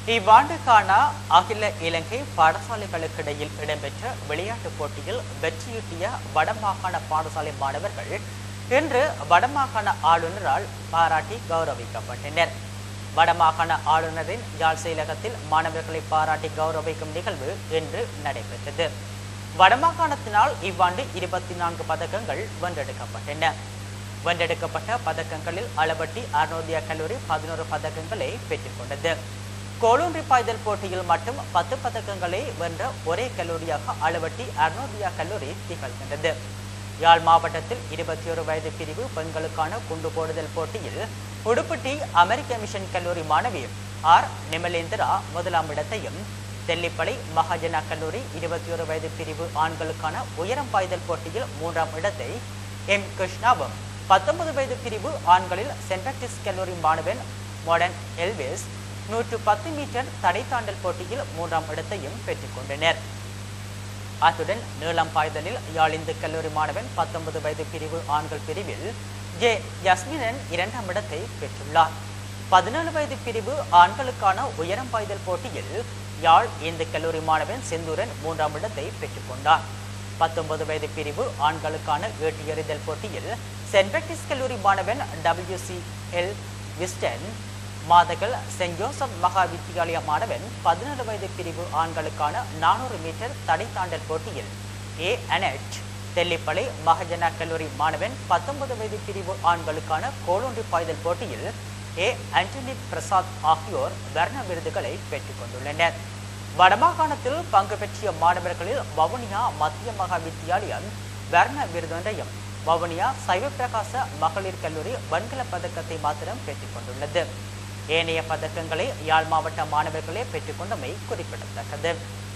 இவ்வாண்டுக்கான அகில இலங்கை பாடசாலைகளுக்கிடையில் இடம்பெற்ற விளையாட்டுப் போட்டியில் வெற்றியீட்டிய வடமாகாண பாடசாலை மாணவர்கள் இன்று வடமாகாண ஆளுநரால் பாராட்டி கௌரவிக்கப்பட்டனர் வடமாகாண ஆளுநரின் யாழ் செயலகத்தில் மாணவர்களை பாராட்டி கௌரவிக்கும் நிகழ்வு இன்று நடைபெற்றது வடமாகாணத்தினால் இவ்வாண்டு இருபத்தி நான்கு பதக்கங்கள் வென்றெடுக்கப்பட்டன வென்றெடுக்கப்பட்ட பதக்கங்களில் அளவட்டி அருணோதயா கல்லூரி பதினோரு பதக்கங்களை பெற்றுக்கொண்டது கோலூன்றி பாய்தல் போட்டியில் மட்டும் பத்து பதக்கங்களை வென்ற ஒரே கல்லூரியாக அளவட்டி அருணோதயா கல்லூரி திகழ்கின்றது யாழ் மாவட்டத்தில் இருபத்தி ஒரு வயது பிரிவு பெண்களுக்கான குண்டு போடுதல் போட்டியில் உடுப்பட்டி அமெரிக்க மிஷன் கல்லூரி மாணவி ஆர் நிமலேந்திரா முதலாம் இடத்தையும் தெல்லிப்பளை மகாஜனா கல்லூரி இருபத்தி ஒரு வயது பிரிவு ஆண்களுக்கான உயரம் பாய்தல் போட்டியில் மூன்றாம் இடத்தை எம் கிருஷ்ணாவும் பத்தொன்பது வயது பிரிவு ஆண்களில் சென்ட் பேப்டிஸ்ட் கல்லூரி மாணவன் மாடர்ன் எல்வேஸ் நூற்று பத்து மீட்டர் தடை தாண்டல் போட்டியில் மூன்றாம் இடத்தையும் பெற்றுக்கொண்டனர் அத்துடன் நீளம் பாய்தலில் யாழ் இந்து கல்லூரி மாணவன் பத்தொன்பது வயது பிரிவு ஆண்கள் பிரிவில் ஜே யஸ்மினன் இரண்டாம் இடத்தை பெற்றுள்ளார் பதினேழு வயது பிரிவு ஆண்களுக்கான உயரம் பாய்தல் போட்டியில் யாழ் இந்து கல்லூரி மாணவன் செந்தூரன் மூன்றாம் இடத்தை பெற்றுக்கொண்டார் பத்தொன்பது வயது பிரிவு ஆண்களுக்கான ஈட்டி எறிதல் போட்டியில் சென்ட் பேப்டிஸ்ட் கல்லூரி மாணவன் டபிள்யூ சி எல் விஸ்டன் மாதகள் சென்ட் ஜோசப் மகா வித்தியாலய மாணவன் பதினேழு வயது பிரிவு ஆண்களுக்கான நானூறு மீட்டர் தடை தாண்டல் போட்டியில் ஏ அனட் தெல்லிப்பளை மகஜனா கல்லூரி மாணவன் பத்தொன்பது வயது பிரிவு ஆண்களுக்கான கோலோண்டி பாய்தல் போட்டியில் ஏ ஆண்டனி பிரசாத் ஆகியோர் வர்ண விருதுகளை பெற்றுக் கொண்டுள்ளனர் வடமாகாணத்தில் பங்கு பெற்றிய மாணவர்களில் வவுனியா மத்திய மகா வித்தியாலயம் வர்ண விருதொன்றையும் வவுனியா சைவப்பிரகாச மகளிர் கல்லூரி வெண்கலப் பதக்கத்தை மாத்திரம் பெற்றுக் கொண்டுள்ளது ஏனைய பதக்கங்களை யாழ் மாவட்ட மாணவர்களே பெற்றுக்கொண்டமை குறிப்பிடத்தக்கது